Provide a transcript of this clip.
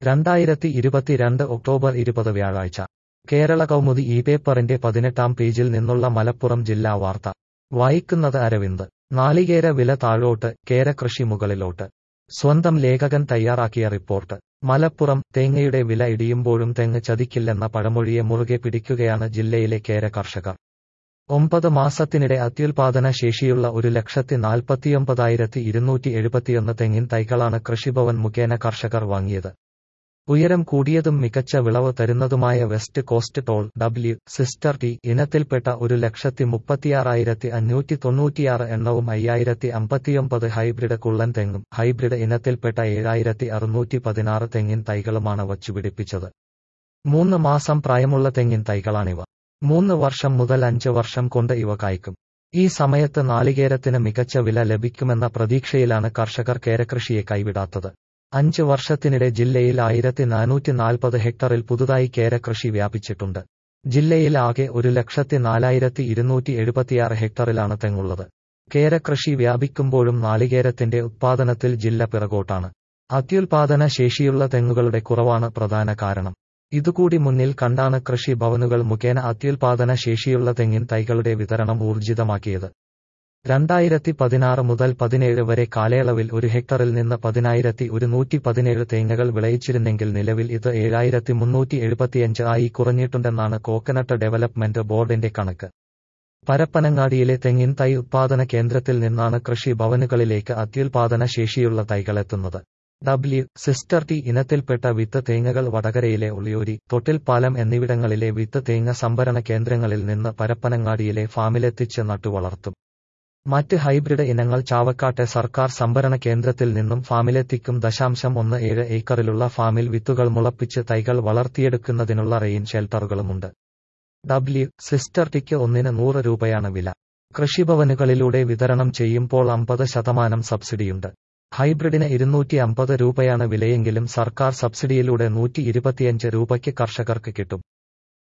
രണ്ടായിരത്തി ഇരുപത്തിരണ്ട് ഒക്ടോബർ ഇരുപത് വ്യാഴാഴ്ച കേരള കൗമുദി ഈ പേപ്പറിന്റെ പതിനെട്ടാം പേജിൽ നിന്നുള്ള മലപ്പുറം ജില്ലാ വാർത്ത വായിക്കുന്നത് അരവിന്ദ് നാളികേര വില താഴോട്ട് കേരകൃഷി മുകളിലോട്ട് സ്വന്തം ലേഖകൻ തയ്യാറാക്കിയ റിപ്പോർട്ട് മലപ്പുറം തേങ്ങയുടെ വില ഇടിയുമ്പോഴും തെങ്ങ് ചതിക്കില്ലെന്ന പഴമൊഴിയെ മുറുകെ പിടിക്കുകയാണ് ജില്ലയിലെ കേര കർഷകർ ഒമ്പത് മാസത്തിനിടെ അത്യുൽപാദന ശേഷിയുള്ള ഒരു ലക്ഷത്തി നാൽപ്പത്തിയൊമ്പതായിരത്തി ഇരുന്നൂറ്റി എഴുപത്തിയൊന്ന് തെങ്ങിൻ തൈകളാണ് കൃഷിഭവൻ മുഖേന കർഷകർ വാങ്ങിയത് ഉയരം കൂടിയതും മികച്ച വിളവ് തരുന്നതുമായ വെസ്റ്റ് കോസ്റ്റ് ടോൾ ഡബ്ല്യു സിസ്റ്റർ ടി ഇനത്തിൽപ്പെട്ട ഒരു ലക്ഷത്തി മുപ്പത്തിയാറായിരത്തി അഞ്ഞൂറ്റി തൊണ്ണൂറ്റിയാറ് എണ്ണവും അയ്യായിരത്തി അമ്പത്തിയൊമ്പത് ഹൈബ്രിഡ് കുള്ളൻ തെങ്ങും ഹൈബ്രിഡ് ഇനത്തിൽപ്പെട്ട ഏഴായിരത്തി അറുന്നൂറ്റി പതിനാറ് തെങ്ങിൻ തൈകളുമാണ് വച്ചുപിടിപ്പിച്ചത് മൂന്ന് മാസം പ്രായമുള്ള തെങ്ങിൻ തൈകളാണിവ മൂന്ന് വർഷം മുതൽ അഞ്ച് വർഷം കൊണ്ട് ഇവ കായ്ക്കും ഈ സമയത്ത് നാളികേരത്തിന് മികച്ച വില ലഭിക്കുമെന്ന പ്രതീക്ഷയിലാണ് കർഷകർ കേരകൃഷിയെ കൈവിടാത്തത് അഞ്ച് വർഷത്തിനിടെ ജില്ലയിൽ ആയിരത്തി നാനൂറ്റി നാൽപ്പത് ഹെക്ടറിൽ പുതുതായി കേരകൃഷി വ്യാപിച്ചിട്ടുണ്ട് ജില്ലയിൽ ആകെ ഒരു ലക്ഷത്തി നാലായിരത്തി ഇരുന്നൂറ്റി എഴുപത്തിയാറ് ഹെക്ടറിലാണ് തെങ്ങുള്ളത് കേരകൃഷി വ്യാപിക്കുമ്പോഴും നാളികേരത്തിന്റെ ഉത്പാദനത്തിൽ ജില്ല പിറകോട്ടാണ് അത്യുൽപാദന ശേഷിയുള്ള തെങ്ങുകളുടെ കുറവാണ് പ്രധാന കാരണം ഇതുകൂടി മുന്നിൽ കണ്ടാണ് കൃഷി ഭവനുകൾ മുഖേന അത്യുൽപാദന ശേഷിയുള്ള തെങ്ങിൻ തൈകളുടെ വിതരണം ഊർജിതമാക്കിയത് രണ്ടായിരത്തി പതിനാറ് മുതൽ പതിനേഴ് വരെ കാലയളവിൽ ഒരു ഹെക്ടറിൽ നിന്ന് പതിനായിരത്തി ഒരുന്നൂറ്റി പതിനേഴ് തേങ്ങകൾ വിളയിച്ചിരുന്നെങ്കിൽ നിലവിൽ ഇത് ഏഴായിരത്തി മുന്നൂറ്റി എഴുപത്തിയഞ്ച് ആയി കുറഞ്ഞിട്ടുണ്ടെന്നാണ് കോക്കനട്ട് ഡെവലപ്മെന്റ് ബോർഡിന്റെ കണക്ക് പരപ്പനങ്ങാടിയിലെ തെങ്ങിൻ തൈ ഉത്പാദന കേന്ദ്രത്തിൽ നിന്നാണ് കൃഷി ഭവനുകളിലേക്ക് അത്യുൽപാദന ശേഷിയുള്ള തൈകളെത്തുന്നത് ഡബ്ല്യു സിസ്റ്റർ ടി ഇനത്തിൽപ്പെട്ട വിത്ത് തേങ്ങകൾ വടകരയിലെ ഉളിയൂരി തൊട്ടിൽപ്പാലം എന്നിവിടങ്ങളിലെ വിത്ത് തേങ്ങ സംഭരണ കേന്ദ്രങ്ങളിൽ നിന്ന് പരപ്പനങ്ങാടിയിലെ ഫാമിലെത്തിച്ച് നട്ടുവളർത്തും മറ്റ് ഹൈബ്രിഡ് ഇനങ്ങൾ ചാവക്കാട്ടെ സർക്കാർ സംഭരണ കേന്ദ്രത്തിൽ നിന്നും ഫാമിലെത്തിക്കും ദശാംശം ഒന്ന് ഏഴ് ഏക്കറിലുള്ള ഫാമിൽ വിത്തുകൾ മുളപ്പിച്ച് തൈകൾ വളർത്തിയെടുക്കുന്നതിനുള്ള റെയിൻ ഷെൽട്ടറുകളുമുണ്ട് ഡബ്ല്യു സിസ്റ്റർ ടിക്ക് ഒന്നിന് നൂറ് രൂപയാണ് വില കൃഷിഭവനുകളിലൂടെ വിതരണം ചെയ്യുമ്പോൾ അമ്പത് ശതമാനം സബ്സിഡിയുണ്ട് ഹൈബ്രിഡിന് ഇരുന്നൂറ്റി അമ്പത് രൂപയാണ് വിലയെങ്കിലും സർക്കാർ സബ്സിഡിയിലൂടെ നൂറ്റി ഇരുപത്തിയഞ്ച് രൂപയ്ക്ക് കർഷകർക്ക് കിട്ടും